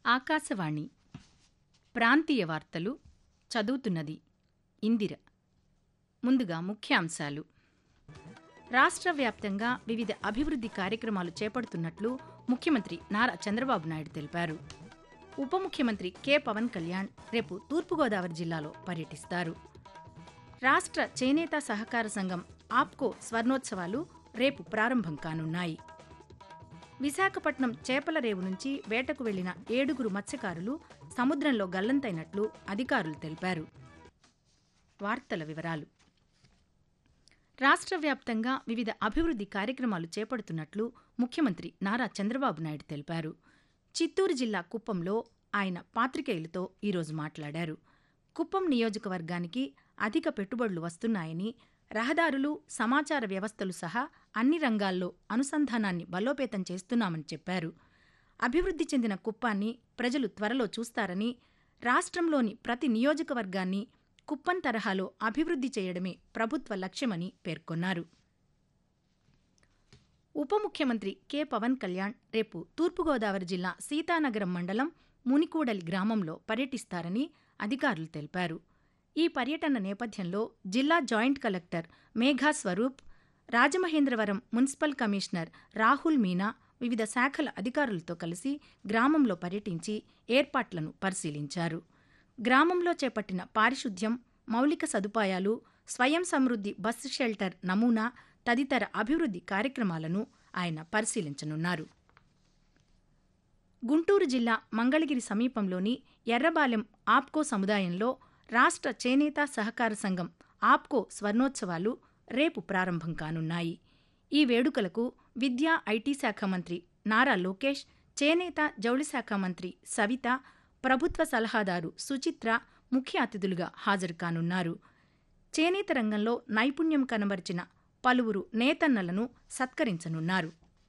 ఆకాశవాణి ప్రాంతీయ వార్తలు చదువుతున్నది ఇందిర ముందుగా ముఖ్యాంశాలు రాష్ట్ర వ్యాప్తంగా వివిధ అభివృద్ధి కార్యక్రమాలు చేపడుతున్నట్లు ముఖ్యమంత్రి నారా చంద్రబాబు నాయుడు తెలిపారు ఉప ముఖ్యమంత్రి కె పవన్ కళ్యాణ్ రేపు తూర్పుగోదావరి జిల్లాలో పర్యటిస్తారు రాష్ట్ర చేనేత సహకార సంఘం ఆప్కో స్వర్ణోత్సవాలు రేపు ప్రారంభం కానున్నాయి విశాఖపట్నం చేపల రేవు నుంచి వేటకు వెళ్లిన ఏడుగురు మత్స్యకారులు సముద్రంలో గల్లంతైనట్లు అధికారులు తెలిపారు వార్తల వివరాలు రాష్ట్ర వ్యాప్తంగా వివిధ అభివృద్ధి కార్యక్రమాలు చేపడుతున్నట్లు ముఖ్యమంత్రి నారా చంద్రబాబు నాయుడు తెలిపారు చిత్తూరు జిల్లా కుప్పంలో ఆయన పాత్రికేయులతో ఈరోజు మాట్లాడారు కుప్పం నియోజకవర్గానికి అధిక పెట్టుబడులు వస్తున్నాయని రహదారులు సమాచార వ్యవస్థలు సహా అన్ని రంగాల్లో అనుసంధానాన్ని బలోపేతం చేస్తున్నామని చెప్పారు అభివృద్ధి చెందిన కుప్పాన్ని ప్రజలు త్వరలో చూస్తారని రాష్ట్రంలోని ప్రతి నియోజకవర్గాన్ని కుప్పం తరహాలో అభివృద్ధి చేయడమే ప్రభుత్వ లక్ష్యమని పేర్కొన్నారు ఉప ముఖ్యమంత్రి కె పవన్ కళ్యాణ్ రేపు తూర్పుగోదావరి జిల్లా సీతానగరం మండలం మునికూడలి గ్రామంలో పర్యటిస్తారని అధికారులు తెలిపారు ఈ పర్యటన నేపథ్యంలో జిల్లా joint collector Megha Swaroop Rajamahendravaram municipal commissioner Rahul Meena వివిధ శాఖల అధికారులతో కలిసి గ్రామంలో పర్యటించి ఏర్పాట్లను పరిశీలించారు గ్రామంలో చేపట్టిన పారిశుద్ధ్యం మౌలిక సదుపాయాలు స్వయం సమృద్ధి బస్సు షెల్టర్ నమూనా తదితర అభివృద్ధి కార్యక్రమాలను ఆయన పరిశీలించనున్నారు గుంటూరు జిల్లా మంగళగిరి సమీపంలోని ఎర్రబాలెం ఆప్కో సముదాయంలో రాష్ట్ర చేనేత సహకార సంఘం ఆప్కో స్వర్ణోత్సవాలు రేపు ప్రారంభం కానున్నాయి ఈ వేడుకలకు విద్యా ఐటీ శాఖ మంత్రి నారా లోకేష్ చేనేత జౌళి శాఖ మంత్రి సవిత ప్రభుత్వ సలహాదారు సుచిత్ర ముఖ్య అతిథులుగా హాజరు కానున్నారు చేనేత రంగంలో నైపుణ్యం కనబరిచిన పలువురు నేతన్నలను సత్కరించనున్నారు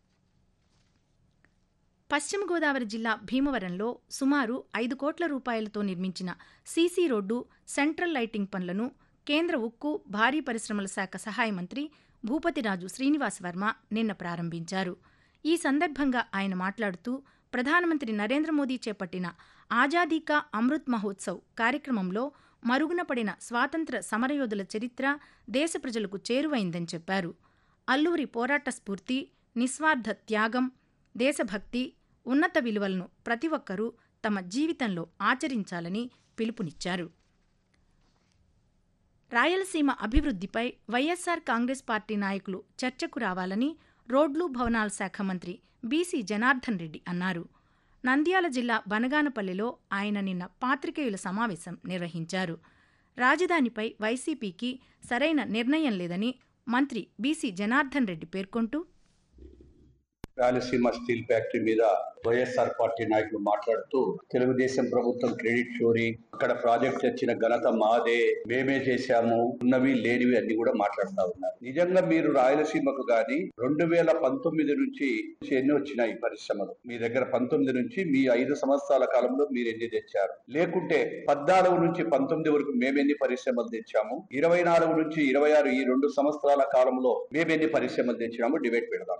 పశ్చిమ గోదావరి జిల్లా భీమవరంలో సుమారు ఐదు కోట్ల రూపాయలతో నిర్మించిన సీసీ రోడ్డు సెంట్రల్ లైటింగ్ పనులను కేంద్ర ఉక్కు భారీ పరిశ్రమల శాఖ సహాయ మంత్రి భూపతిరాజు శ్రీనివాస్ వర్మ నిన్న ప్రారంభించారు ఈ సందర్భంగా ఆయన మాట్లాడుతూ ప్రధానమంత్రి నరేంద్ర మోదీ చేపట్టిన ఆజాదీ కా అమృత్ మహోత్సవ్ కార్యక్రమంలో మరుగున పడిన స్వాతంత్ర సమరయోధుల చరిత్ర దేశ ప్రజలకు చేరువైందని చెప్పారు అల్లూరి పోరాట స్ఫూర్తి నిస్వార్థ త్యాగం దేశభక్తి ఉన్నత విలువలను ప్రతి ఒక్కరూ తమ జీవితంలో ఆచరించాలని పిలుపునిచ్చారు రాయలసీమ అభివృద్ధిపై వైఎస్సార్ కాంగ్రెస్ పార్టీ నాయకులు చర్చకు రావాలని రోడ్లు భవనాల శాఖ మంత్రి బీసీ జనార్దన్ రెడ్డి అన్నారు నంద్యాల జిల్లా బనగానపల్లిలో ఆయన నిన్న పాత్రికేయుల సమావేశం నిర్వహించారు రాజధానిపై వైసీపీకి సరైన నిర్ణయం లేదని మంత్రి బీసీ జనార్దన్ రెడ్డి పేర్కొంటూ రాయలసీమ స్టీల్ ఫ్యాక్టరీ మీద వైఎస్ఆర్ పార్టీ నాయకులు మాట్లాడుతూ తెలుగుదేశం ప్రభుత్వం క్రెడిట్ చోరీ అక్కడ ప్రాజెక్ట్ వచ్చిన ఘనత మాదే మేమే చేశాము ఉన్నవి లేనివి అన్ని కూడా మాట్లాడుతూ ఉన్నారు నిజంగా మీరు రాయలసీమకు గాని రెండు వేల పంతొమ్మిది నుంచి ఎన్ని వచ్చినాయి పరిశ్రమలు మీ దగ్గర పంతొమ్మిది నుంచి మీ ఐదు సంవత్సరాల కాలంలో మీరు ఎన్ని తెచ్చారు లేకుంటే పద్నాలుగు నుంచి పంతొమ్మిది వరకు మేమెన్ని పరిశ్రమలు తెచ్చాము ఇరవై నాలుగు నుంచి ఇరవై ఆరు ఈ రెండు సంవత్సరాల కాలంలో మేమెన్ని పరిశ్రమలు తెచ్చినాము డిబేట్ పెడదాం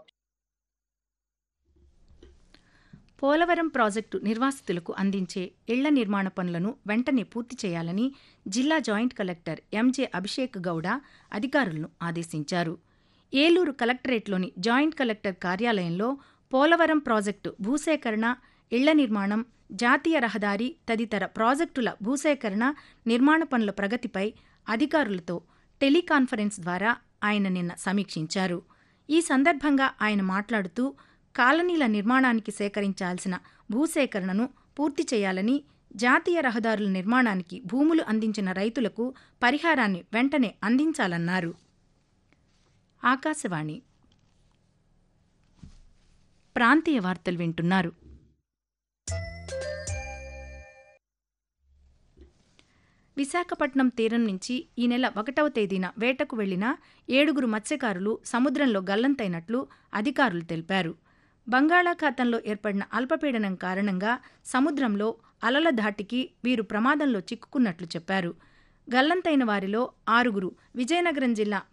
పోలవరం ప్రాజెక్టు నిర్వాసితులకు అందించే ఇళ్ల నిర్మాణ పనులను వెంటనే పూర్తి చేయాలని జిల్లా joint collector MJ Abhishek Gowda అధికారులను ఆదేశించారు ఏలూరు కలెక్టరేట్లోని జాయింట్ కలెక్టర్ కార్యాలయంలో పోలవరం ప్రాజెక్టు భూసేకరణ ఇళ్ల నిర్మాణం జాతీయ రహదారి తదితర ప్రాజెక్టుల భూసేకరణ నిర్మాణ పనుల ప్రగతిపై అధికారులతో టెలికాన్ఫరెన్స్ ద్వారా ఆయన నిన్న సమీక్షించారు ఈ సందర్భంగా ఆయన మాట్లాడుతూ కాలనీల నిర్మాణానికి సేకరించాల్సిన భూసేకరణను పూర్తి చేయాలని జాతీయ రహదారుల నిర్మాణానికి భూములు అందించిన రైతులకు పరిహారాన్ని వెంటనే అందించాలన్నారు ఆకాశవాణి ప్రాంతీయ వార్తలు వింటున్నారు విశాఖపట్నం తీరం నుంచి ఈ నెల ఒకటవ తేదీన వేటకు వెళ్లిన ఏడుగురు మత్స్యకారులు సముద్రంలో గల్లంతైనట్లు అధికారులు తెలిపారు బంగాళాఖాతంలో ఏర్పడిన అల్పపీడనం కారణంగా సముద్రంలో అలల ధాటికి వీరు ప్రమాదంలో చిక్కుకున్నట్లు చెప్పారు గల్లంతైన వారిలో ఆరుగురు విజయనగరం జిల్లా